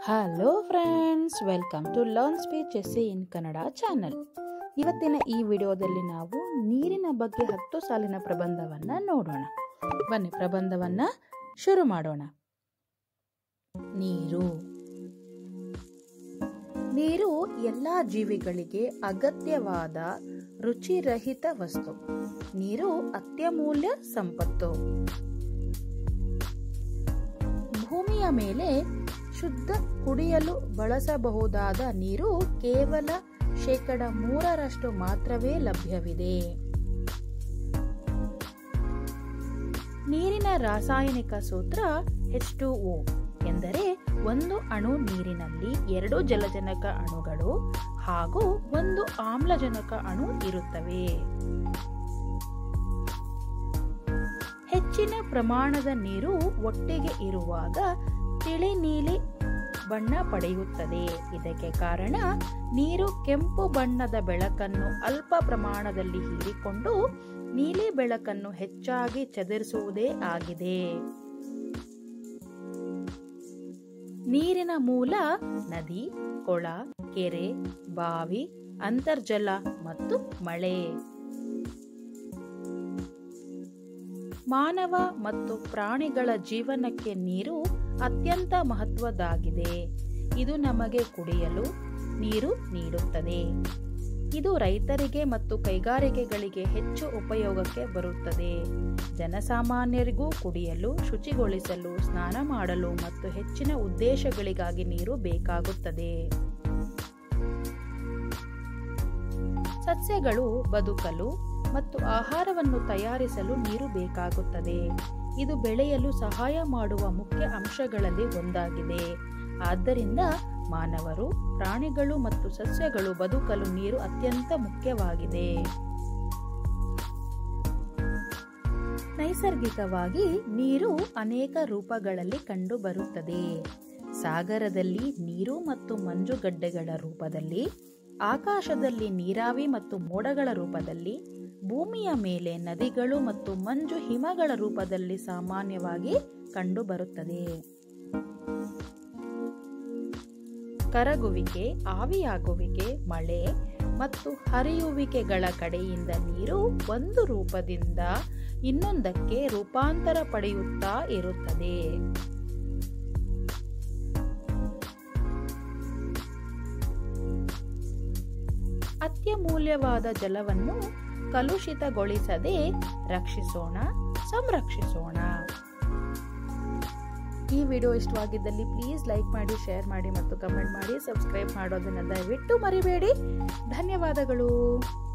hello friends welcome to learn speeches in Kannada channel ಇವತ್ತಿನ ಈ ವಿಡಿಯೋದಲ್ಲಿ ನಾವು ನೀರಿನ ಬಗ್ಗೆ ಹತ್ತು ಸಾಲಿನ ಪ್ರಬಂಧವನ್ನ ನೋಡೋಣ ಬನ್ನಿ ಪ್ರಬಂಧವನ್ನ ಶುರು ಮಾಡೋಣ ನೀರು ನೀರು ಎಲ್ಲ ಜೀವಿಗಳಿಗೆ ಅಗತ್ಯವಾದ ರುಚಿರಹಿತ ವಸ್ತು ನೀರು ಅತ್ಯಮೂಲ್ಯ ಸಂಪತ್ತು ಭೂಮಿಯ ಮೇಲೆ ಶುದ್ಧ ಕುಡಿಯಲು ಬಳಸಬಹುದಾದ ನೀರು ಕೇವಲ ಶೇಕಡ ಮೂರರಷ್ಟು ಮಾತ್ರವೇ ಲಭ್ಯವಿದೆ ನೀರಿನ ರಾಸಾಯನಿಕ ಸೂತ್ರ ಎಚ್ ಟು ಓ ಎಂದರೆ ಒಂದು ಅಣು ನೀರಿನಲ್ಲಿ ಎರಡು ಜಲಜನಕ ಅಣುಗಳು ಹಾಗೂ ಒಂದು ಆಮ್ಲಜನಕ ಅಣು ಇರುತ್ತವೆ ಹೆಚ್ಚಿನ ಪ್ರಮಾಣದ ನೀರು ಒಟ್ಟಿಗೆ ಇರುವಾಗ ತಿಳಿ ನೀಲಿ ಬಣ್ಣ ಪಡೆಯುತ್ತದೆ ಇದಕ್ಕೆ ಕಾರಣ ನೀರು ಕೆಂಪು ಬಣ್ಣದ ಬೆಳಕನ್ನು ಅಲ್ಪ ಪ್ರಮಾಣದಲ್ಲಿ ಹೀರಿಕೊಂಡು ನೀಲಿ ಬೆಳಕನ್ನು ಹೆಚ್ಚಾಗಿ ಚದುರಿಸುವುದೇ ಆಗಿದೆ ನೀರಿನ ಮೂಲ ನದಿ ಕೊಳ ಕೆರೆ ಬಾವಿ ಅಂತರ್ಜಲ ಮತ್ತು ಮಳೆ ಮಾನವ ಮತ್ತು ಪ್ರಾಣಿಗಳ ಜೀವನಕ್ಕೆ ನೀರು ಅತ್ಯಂತ ಮಹತ್ವದಾಗಿದೆ ಇದು ನಮಗೆ ಕುಡಿಯಲು ನೀರು ನೀಡುತ್ತದೆ ಇದು ರೈತರಿಗೆ ಮತ್ತು ಕೈಗಾರಿಕೆಗಳಿಗೆ ಹೆಚ್ಚು ಉಪಯೋಗಕ್ಕೆ ಬರುತ್ತದೆ ಜನಸಾಮಾನ್ಯರಿಗೂ ಕುಡಿಯಲು ಶುಚಿಗೊಳಿಸಲು ಸ್ನಾನ ಮಾಡಲು ಮತ್ತು ಹೆಚ್ಚಿನ ಉದ್ದೇಶಗಳಿಗಾಗಿ ನೀರು ಬೇಕಾಗುತ್ತದೆ ಸಸ್ಯಗಳು ಬದುಕಲು ಮತ್ತು ಆಹಾರವನ್ನು ತಯಾರಿಸಲು ನೀರು ಬೇಕಾಗುತ್ತದೆ ಇದು ಬೆಳೆಯಲು ಸಹಾಯ ಮಾಡುವ ಮುಖ್ಯ ಅಂಶಗಳಲ್ಲಿ ಒಂದಾಗಿದೆ ಆದ್ದರಿಂದ ಮಾನವರು ಪ್ರಾಣಿಗಳು ಮತ್ತು ಸಸ್ಯಗಳು ಬದುಕಲು ನೀರು ಅತ್ಯಂತ ಮುಖ್ಯವಾಗಿದೆ ನೈಸರ್ಗಿಕವಾಗಿ ನೀರು ಅನೇಕ ರೂಪಗಳಲ್ಲಿ ಕಂಡುಬರುತ್ತದೆ ಸಾಗರದಲ್ಲಿ ನೀರು ಮತ್ತು ಮಂಜುಗಡ್ಡೆಗಳ ರೂಪದಲ್ಲಿ ಆಕಾಶದಲ್ಲಿ ನೀರಾವಿ ಮತ್ತು ಮೋಡಗಳ ರೂಪದಲ್ಲಿ ಭೂಮಿಯ ಮೇಲೆ ನದಿಗಳು ಮತ್ತು ಮಂಜು ಹಿಮಗಳ ರೂಪದಲ್ಲಿ ಸಾಮಾನ್ಯವಾಗಿ ಕಂಡುಬರುತ್ತದೆ ಕರಗುವಿಕೆ ಆವಿಯಾಗುವಿಕೆ ಮಳೆ ಮತ್ತು ಹರಿಯುವಿಕೆಗಳ ಕಡೆಯಿಂದ ನೀರು ಒಂದು ರೂಪದಿಂದ ಇನ್ನೊಂದಕ್ಕೆ ರೂಪಾಂತರ ಪಡೆಯುತ್ತಾ ಇರುತ್ತದೆ ಅತ್ಯಮೂಲ್ಯವಾದ ಜಲವನ್ನು ಕಲುಷಿತಗೊಳಿಸದೆ ರಕ್ಷಿಸೋಣ ಸಂರಕ್ಷಿಸೋಣ ಈ ವಿಡಿಯೋ ಇಷ್ಟವಾಗಿದ್ದಲ್ಲಿ ಪ್ಲೀಸ್ ಲೈಕ್ ಮಾಡಿ ಶೇರ್ ಮಾಡಿ ಮತ್ತು ಕಮೆಂಟ್ ಮಾಡಿ ಸಬ್ಸ್ಕ್ರೈಬ್ ಮಾಡೋದನ್ನು ದಯವಿಟ್ಟು ಮರಿಬೇಡಿ ಧನ್ಯವಾದಗಳು